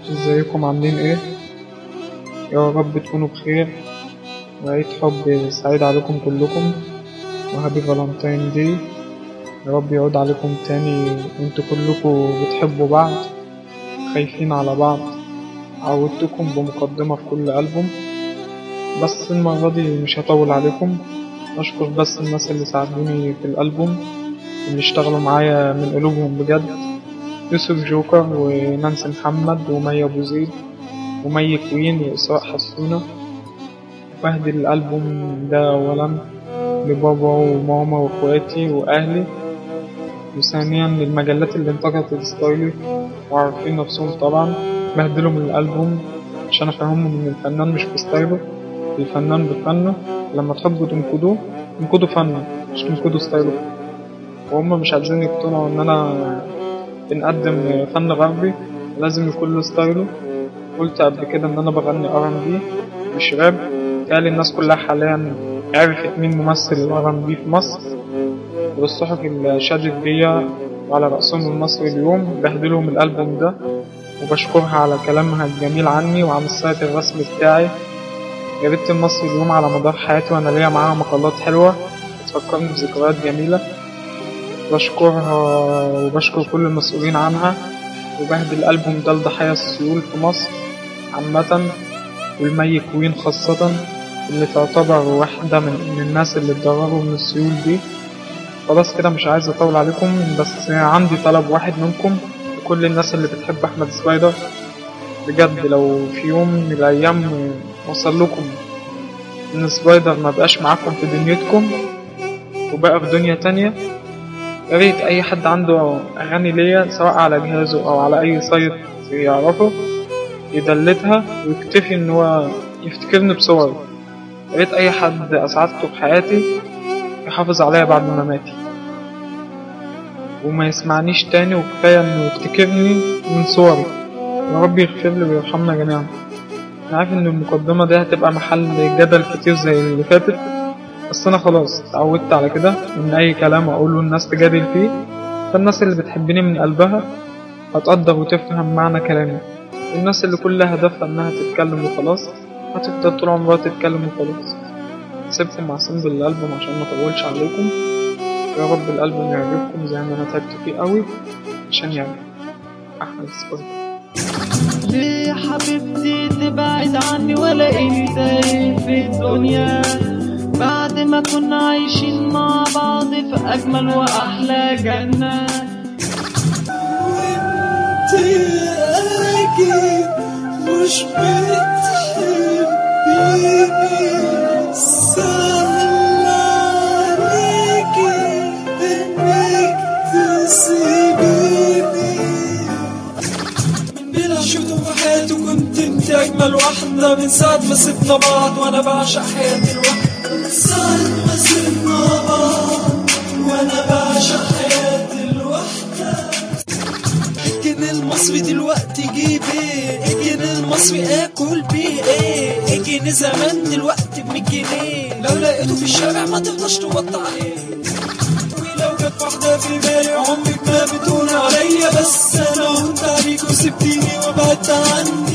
ازيكم عاملين ايه يا رب تكونوا بخير وعيد حب سعيد عليكم كلكم وهابي فالنتين دي يا رب يعود عليكم تاني وانتوا كلكم بتحبوا بعض خايفين على بعض عودتكم بمقدمة في كل ألبوم بس المرة دي مش هطول عليكم أشكر بس الناس اللي ساعدوني في الألبوم اللي اشتغلوا معايا من قلوبهم بجد يوسف جوكر ونانسي محمد ومي أبو زيد ومي كوين وإسراء حسونة بهدي الألبوم ده أولا لبابا وماما وإخواتي وأهلي وثانيا للمجلات اللي انتقدت ستايلي وعارفين نفسهم طبعا بهدلهم الألبوم عشان أفهمهم إن الفنان مش بستايله الفنان بفنه لما تحبوا تنقدوه انقدوا فنه مش تنقدوا ستايله وهم مش عايزين يقتنعوا إن أنا بنقدم فن غربي لازم يكون له ستايله قلت قبل كده إن أنا بغني ار ام بي مش راب قال الناس كلها حاليا عرفت مين ممثل الار ام بي في مصر والصحف اللي شادت بيا وعلى رأسهم المصري اليوم بهدلهم الألبوم ده وبشكرها على كلامها الجميل عني وعن السايت الرسمي بتاعي جريدة المصري اليوم على مدار حياتي وأنا ليا معاها مقالات حلوة بتفكرني بذكريات جميلة بشكرها وبشكر كل المسؤولين عنها وبهدي الألبوم ده لضحايا السيول في مصر عامة والمي كوين خاصة اللي تعتبر واحدة من, من الناس اللي اتضرروا من السيول دي خلاص كده مش عايز اطول عليكم بس عندي طلب واحد منكم لكل الناس اللي بتحب احمد سبايدر بجد لو في يوم من الايام وصل لكم ان سبايدر ما بقاش معاكم في دنيتكم وبقى في دنيا تانية يا ريت اي حد عنده اغاني ليا سواء على جهازه او على اي سايت يعرفه يدلتها ويكتفي ان هو يفتكرني بصوري يا ريت اي حد اسعدته في حياتي يحافظ عليا بعد مماتي وما يسمعنيش تاني وكفاية انه يفتكرني من صوري يا رب يغفر لي ويرحمنا جميعا انا عارف ان المقدمة دي هتبقى محل جدل كتير زي اللي فاتت بس انا خلاص اتعودت على كده ان اي كلام اقوله الناس تجادل فيه فالناس اللي بتحبني من قلبها هتقدر وتفهم معنى كلامي والناس اللي كل هدفها انها تتكلم وخلاص هتفضل طول عمرها تتكلم وخلاص سيبكم مع سنجل الالبوم عشان ما اطولش عليكم يا رب الالبوم يعجبكم زي ما انا تعبت فيه قوي عشان يعجب احمد سبايدر ليه حبيبتي تبعد عني ولا اني تايه في الدنيا بعد ما كنا عايشين مع بعض في اجمل واحلى جنة وانت اكيد مش بتحبيني سهل عليكي انك تسيبيني من بلا شفته في حياتي كنت انت اجمل واحدة من ساعة ما سبنا بعض وانا بعشق حياتي لوحدي من ساعة ما سبنا بعض وانا بعشق حياتي لوحدي الجنيه المصري دلوقتي جيب ايه الجنيه المصري اكل بيه ايه الجنيه زمان دلوقتي ب جنيه لو لقيته في الشارع ما تفضلش توطي عليه ولو جت واحدة في بالي عمرك ما بتقول عليا بس انا قلت عليك وسبتيني وبعدت عني